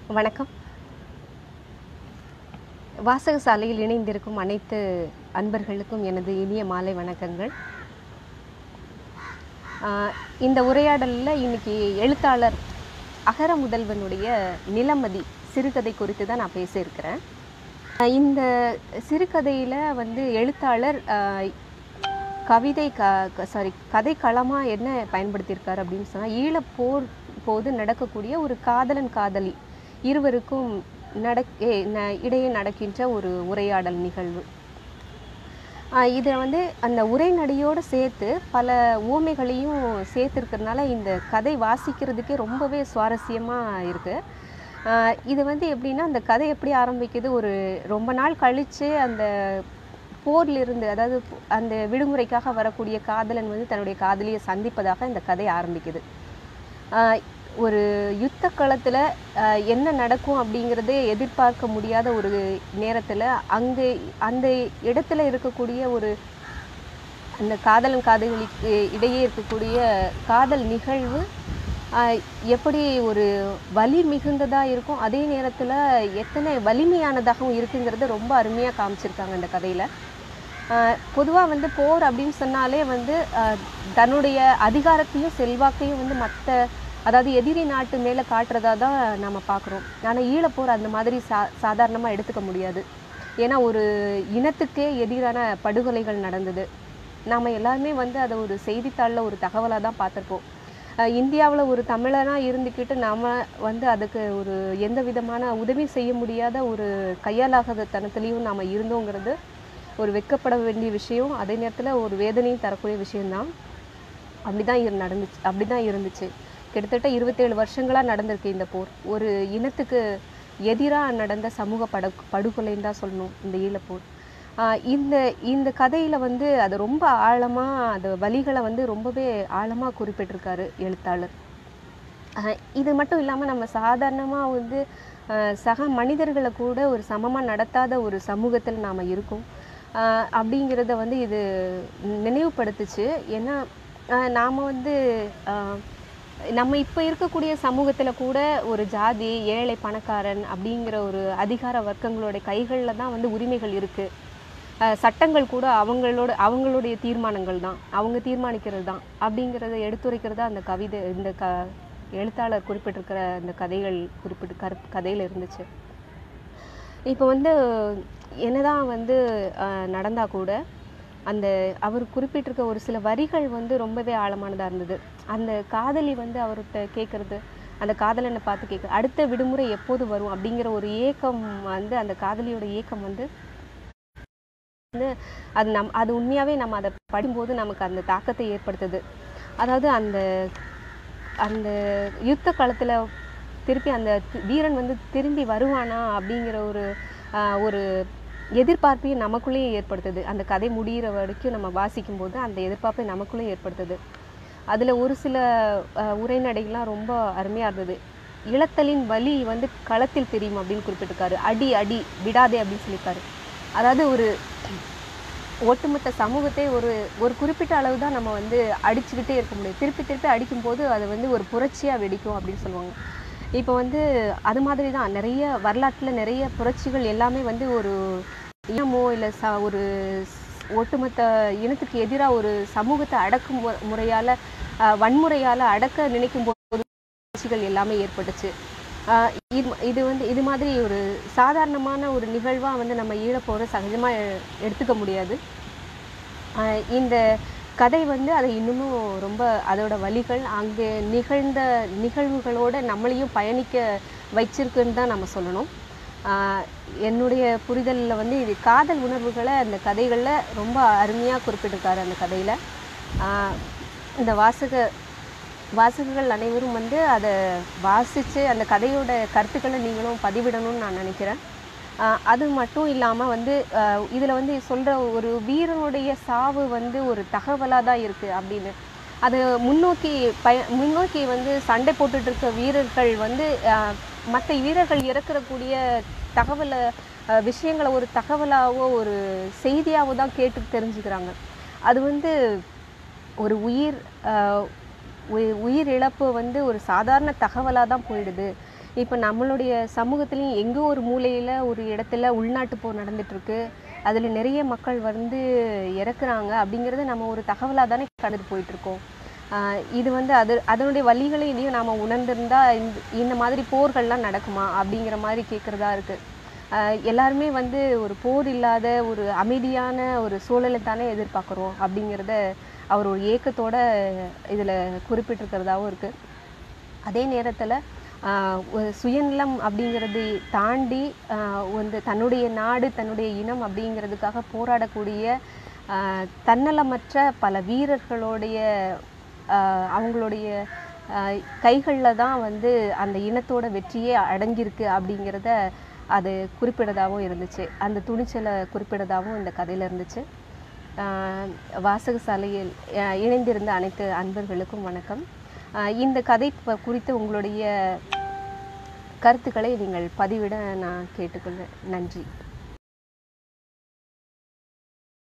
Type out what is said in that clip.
வணக்கம் வாசக சாலையில் இணைந்திருக்கும் அனைத்து அன்பர்களுக்கும் எனது இனிய மாலை வணக்கங்கள் ஆஹ் இந்த உரையாடலில் இன்னைக்கு எழுத்தாளர் அகர முதல்வனுடைய நிலமதி சிறுகதை குறித்து தான் நான் பேசியிருக்கிறேன் ஆஹ் இந்த சிறுகதையில் வந்து எழுத்தாளர் ஆஹ் கவிதை க சாரி கதை களமாக என்ன பயன்படுத்தியிருக்காரு அப்படின்னு சொன்னால் ஈழப்போர் போது நடக்கக்கூடிய ஒரு காதலன் காதலி இருவருக்கும் நடக் ஏ, ந- இடையே நடக்கின்ற ஒரு உரையாடல் நிகழ்வு இதை வந்து அந்த உரைநடையோடு சேர்த்து பல ஊமைகளையும் சேர்த்துருக்கறனால இந்த கதை வாசிக்கிறதுக்கே ரொம்பவே சுவாரஸ்யமாக இருக்குது இது வந்து எப்படின்னா அந்த கதை எப்படி ஆரம்பிக்குது ஒரு ரொம்ப நாள் கழித்து அந்த போர்ல இருந்து அதாவது போ- அந்த விடுமுறைக்காக வரக்கூடிய காதலன் வந்து தன்னுடைய காதலியை சந்திப்பதாக இந்த கதை ஆரம்பிக்குது ஆஹ் ஒரு யுத்த களத்தில் என்ன நடக்கும் அப்படிங்கிறதே எதிர்பார்க்க முடியாத ஒரு நேரத்தில் அங்கே அந்த இடத்துல இருக்கக்கூடிய ஒரு அந்த காதலன் காதலிக்கு இடையே இருக்கக்கூடிய காதல் நிகழ்வு ஆஹ் எப்படி ஒரு வலி மிகுந்ததாக இருக்கும் அதே நேரத்தில் எத்தனை வலிமையானதாகவும் இருக்குங்கிறத ரொம்ப அருமையாக காமிச்சிருக்காங்க இந்த கதையில் பொதுவாக வந்து போர் அப்படின்னு சொன்னாலே வந்து ஆஹ் தன்னுடைய அதிகாரத்தையும் செல்வாக்கையும் வந்து மற்ற அதாவது எதிரி நாட்டு மேலே காட்டுறதா தான் நம்ம பார்க்குறோம் ஆனால் ஈழப்போர் அந்த மாதிரி சா சாதாரணமாக எடுத்துக்க முடியாது ஏன்னா ஒரு இனத்துக்கே எதிரான படுகொலைகள் நடந்தது நாம் எல்லாருமே வந்து அதை ஒரு செய்தித்தாளில் ஒரு தகவலாக தான் பார்த்துருப்போம் இந்தியாவில் ஒரு தமிழனாக இருந்துக்கிட்டு நாம் வந்து அதுக்கு ஒரு எந்த விதமான உதவி செய்ய முடியாத ஒரு கையாலாகாத தனத்துலேயும் நாம் இருந்தோங்கிறது ஒரு வெட்கப்பட வேண்டிய விஷயம் அதே நேரத்தில் ஒரு வேதனையும் தரக்கூடிய விஷயம்தான் அப்படி தான் இரு நடந்துச்சு அப்படி தான் இருந்துச்சு கிட்டத்தட்ட இருபத்தேழு வருஷங்களாக நடந்திருக்கு இந்த போர் ஒரு இனத்துக்கு எதிராக நடந்த சமூக படு படுகொலைன்னு தான் சொல்லணும் இந்த ஈழப்போர் ஆஹ் இந்த இந்த கதையில் வந்து அது ரொம்ப ஆழமாக அது வலிகளை வந்து ரொம்பவே ஆழமாக குறிப்பிட்டிருக்காரு எழுத்தாளர் ஆஹ் இது மட்டும் இல்லாமல் நம்ம சாதாரணமாக வந்து ஆஹ் சக மனிதர்களை கூட ஒரு சமமாக நடத்தாத ஒரு சமூகத்தில் நாம் இருக்கோம் ஆஹ் அப்படிங்கிறத வந்து இது நினைவுபடுத்துச்சு ஏன்னா நாம் வந்து ஆஹ் நம்ம இப்போ இருக்கக்கூடிய சமூகத்தில் கூட ஒரு ஜாதி ஏழை பணக்காரன் அப்படிங்கிற ஒரு அதிகார வர்க்கங்களோட கைகளில் தான் வந்து உரிமைகள் இருக்குது சட்டங்கள் கூட அவங்களோட அவங்களுடைய தீர்மானங்கள் தான் அவங்க தீர்மானிக்கிறது தான் அப்படிங்கிறத எடுத்துரைக்கிறதா அந்த கவிதை இந்த க எழுத்தாளர் குறிப்பிட்டிருக்கிற இந்த கதைகள் குறிப்பிட்டு கரு கதையில் இருந்துச்சு இப்போ வந்து என்னதான் வந்து அஹ், நடந்தா கூட அந்த அவர் குறிப்பிட்டிருக்க ஒரு சில வரிகள் வந்து ரொம்பவே ஆழமானதாக இருந்தது அந்த காதலி வந்து அவர்கிட்ட கேட்குறது அந்த காதலனை பார்த்து கேட்க அடுத்த விடுமுறை எப்போது வரும் அப்படிங்கிற ஒரு ஏக்கம் வந்து அந்த காதலியோட ஏக்கம் வந்து வந்து அது நம் அது உண்மையாகவே நம்ம அதை படிக்கும்போது நமக்கு அந்த தாக்கத்தை ஏற்படுத்துது அதாவது அந்த அந்த யுத்த காலத்தில் திருப்பி அந்த தி- வீரன் வந்து திரும்பி வருவானா அப்படிங்கிற ஒரு ஆஹ், ஒரு எதிர்பார்ப்பையும் நமக்குள்ளேயே ஏற்படுத்துது அந்த கதை முடிகிற வரைக்கும் நம்ம வாசிக்கும்போது அந்த எதிர்பார்ப்பை நமக்குள்ளே ஏற்படுத்துது அதில் ஒரு சில ஆஹ், உரைநடைகள்லாம் ரொம்ப அருமையாக இருந்தது இளத்தலின் வலி வந்து களத்தில் தெரியும் அப்படின்னு குறிப்பிட்டிருக்காரு அடி அடி விடாதே அப்படின்னு சொல்லியிருக்காரு அதாவது ஒரு ஒட்டுமொத்த சமூகத்தை ஒரு ஒரு குறிப்பிட்ட அளவு தான் நம்ம வந்து அடிச்சுக்கிட்டே இருக்க முடியும் திருப்பி திருப்பி அடிக்கும்போது அது வந்து ஒரு புரட்சியாக வெடிக்கும் அப்படின்னு சொல்லுவாங்க இப்போ வந்து அது மாதிரி தான் நிறைய வரலாற்றில் நிறைய புரட்சிகள் எல்லாமே வந்து ஒரு இனமோ இல்லை ச ஒரு ஸ்- ஒட்டுமொத்த இனத்துக்கு எதிராக ஒரு சமூகத்தை அடக்கும் மு முறையால் வன்முறையால் அடக்க நினைக்கும் போது புரட்சிகள் எல்லாமே ஏற்பட்டுச்சு ஆஹ் இது இது வந்து இது மாதிரி ஒரு சாதாரணமான ஒரு நிகழ்வாக வந்து நம்ம ஈழப்போரை சகஜமாக எடுத்துக்க முடியாது ஆஹ் இந்த கதை வந்து அதை இன்னமும் ரொம்ப அதோட வழிகள் அங்கே நிகழ்ந்த நிகழ்வுகளோட நம்மளையும் பயணிக்க வச்சிருக்குன்னு தான் நம்ம சொல்லணும் ஆஹ் என்னுடைய புரிதலில் வந்து இது காதல் உணர்வுகளை அந்த கதைகளில் ரொம்ப அருமையாக குறிப்பிட்டிருக்காரு அந்த கதையில் இந்த வாசக வாசகர்கள் அனைவரும் வந்து அதை வாசித்து அந்த கதையோட கருத்துக்களை நீங்களும் பதிவிடணும்னு நான் நினைக்கிறேன் ஆஹ் அது மட்டும் இல்லாமல் வந்து இதில் வந்து சொல்கிற ஒரு வீரனுடைய சாவு வந்து ஒரு தகவலாக தான் இருக்குது அப்படின்னு அது முன்னோக்கி பய முன்னோக்கி வந்து சண்டை போட்டுட்டு இருக்க வீரர்கள் வந்து மற்ற வீரர்கள் இறக்குறக்கூடிய தகவலை ஆஹ் விஷயங்களை ஒரு தகவலாவோ ஒரு செய்தியாவோ தான் கேட்டு தெரிஞ்சுக்கிறாங்க அது வந்து ஒரு உயிர் ஆஹ் உயி- உயிர் இழப்பு வந்து ஒரு சாதாரண தகவலாக தான் போயிடுது இப்போ நம்மளுடைய சமூகத்துலேயும் எங்கோ ஒரு மூலையில் ஒரு இடத்துல உள்நாட்டு போர் நடந்துட்டுருக்கு அதில் நிறைய மக்கள் வந்து இறக்குறாங்க அப்படிங்கிறத நம்ம ஒரு தகவலாக தானே கடந்து போயிட்டுருக்கோம் இது வந்து அது அதனுடைய வழிகளை இதையும் நாம் உணர்ந்திருந்தா இந்த இந்த மாதிரி போர்கள்லாம் நடக்குமா அப்படிங்கிற மாதிரி கேட்குறதா இருக்குது எல்லாருமே வந்து ஒரு போர் இல்லாத ஒரு அமைதியான ஒரு சூழலை தானே எதிர்பார்க்குறோம் அப்படிங்கிறத அவர் ஒரு ஏக்கத்தோட இதில் குறிப்பிட்டிருக்கிறதாவும் இருக்குது அதே நேரத்தில் ஒரு சுயநலம் அப்படிங்கிறது தாண்டி ஆஹ் வந்து தன்னுடைய நாடு தன்னுடைய இனம் அப்படிங்கிறதுக்காக போராடக்கூடிய ஆஹ் தன்னலமற்ற பல வீரர்களுடைய ஆஹ் அவங்களுடைய கைகளில் தான் வந்து அந்த இனத்தோட வெற்றியே அடங்கியிருக்கு அப்படிங்கிறத அது குறிப்பிடதாகவும் இருந்துச்சு அந்த துணிச்சலை குறிப்பிடதாகவும் இந்த கதையில் இருந்துச்சு ஆஹ் வாசகசாலையில் ஆஹ் இணைந்திருந்த அனைத்து அன்பர்களுக்கும் வணக்கம் ஆஹ் இந்த கதை ப- குறித்து உங்களுடைய கருத்துக்களை நீங்கள் பதிவிட நான் கேட்டுக்கொள்கிறேன் நன்றி